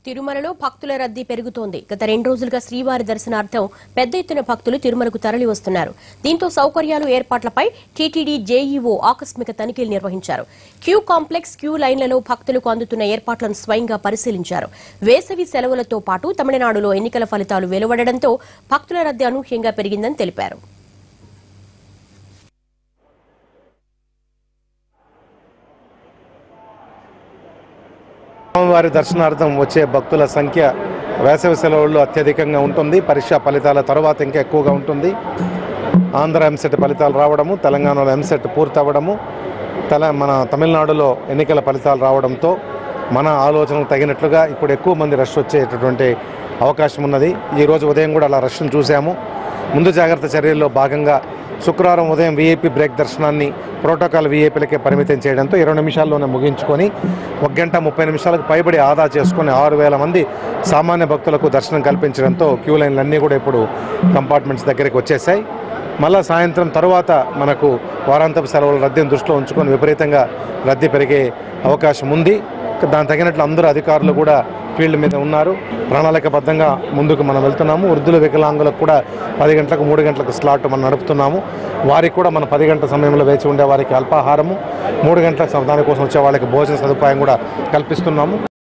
తిరుమలలో భక్తుల రద్దీ పెరుగుతోంది గత రెండు రోజులుగా శ్రీవారి దర్శనార్థం పెద్ద ఎత్తున భక్తులు తిరుమలకు తరలి వస్తున్నారు దీంతో సౌకర్యాలు ఏర్పాట్లపై టీటీడీ జేఈఓ ఆకస్మిక తనిఖీలు నిర్వహించారు క్యూ కాంప్లెక్స్ క్యూ లైన్లలో భక్తులకు అందుతున్న ఏర్పాట్లను స్వయంగా పరిశీలించారు వేసవి సెలవులతో పాటు తమిళనాడులో ఎన్నికల ఫలితాలు వెలువడడంతో భక్తుల రద్దీ అనూహ్యంగా పెరిగిందని తెలిపారు స్వామివారి దర్శనార్థం వచ్చే భక్తుల సంఖ్య వేసవి సెలవుల్లో అత్యధికంగా ఉంటుంది పరీక్షా ఫలితాల తర్వాత ఇంకా ఎక్కువగా ఉంటుంది ఆంధ్ర ఎంసెట్ ఫలితాలు రావడము తెలంగాణలో ఎంసెట్ పూర్తవ్వడము తెల మన తమిళనాడులో ఎన్నికల ఫలితాలు రావడంతో మన ఆలోచనకు తగినట్లుగా ఇప్పుడు ఎక్కువ మంది రష్ వచ్చేటటువంటి అవకాశం ఉన్నది ఈరోజు ఉదయం కూడా అలా రష్ను చూసాము ముందు జాగ్రత్త చర్యల్లో భాగంగా శుక్రవారం ఉదయం వీఐపీ బ్రేక్ దర్శనాన్ని ప్రోటోకాల్ వీఐపీలకే పరిమితం చేయడంతో ఇరవై నిమిషాల్లోనే ముగించుకొని ఒక గంట ముప్పై నిమిషాలకు పైబడి ఆదా చేసుకొని ఆరు వేల మంది సామాన్య భక్తులకు దర్శనం కల్పించడంతో క్యూ లైన్లు అన్నీ కూడా ఇప్పుడు కంపార్ట్మెంట్స్ దగ్గరికి వచ్చేసాయి మళ్ళా సాయంత్రం తర్వాత మనకు వారాంతపు సెలవుల రద్దీని దృష్టిలో ఉంచుకొని విపరీతంగా రద్దీ పెరిగే అవకాశం ఉంది దానికి తగినట్లు అందరూ అధికారులు కూడా ఫీల్డ్ మీద ఉన్నారు ప్రణాళికబద్ధంగా ముందుకు మనం వెళ్తున్నాము వృద్ధుల వికలాంగులకు కూడా పది గంటలకు మూడు గంటలకు స్లాట్ మనం నడుపుతున్నాము వారికి కూడా మన పది గంటల సమయంలో వేచి ఉండే వారికి అల్పాహారము మూడు గంటల దానికోసం వచ్చే వాళ్ళకి భోజన సదుపాయం కూడా కల్పిస్తున్నాము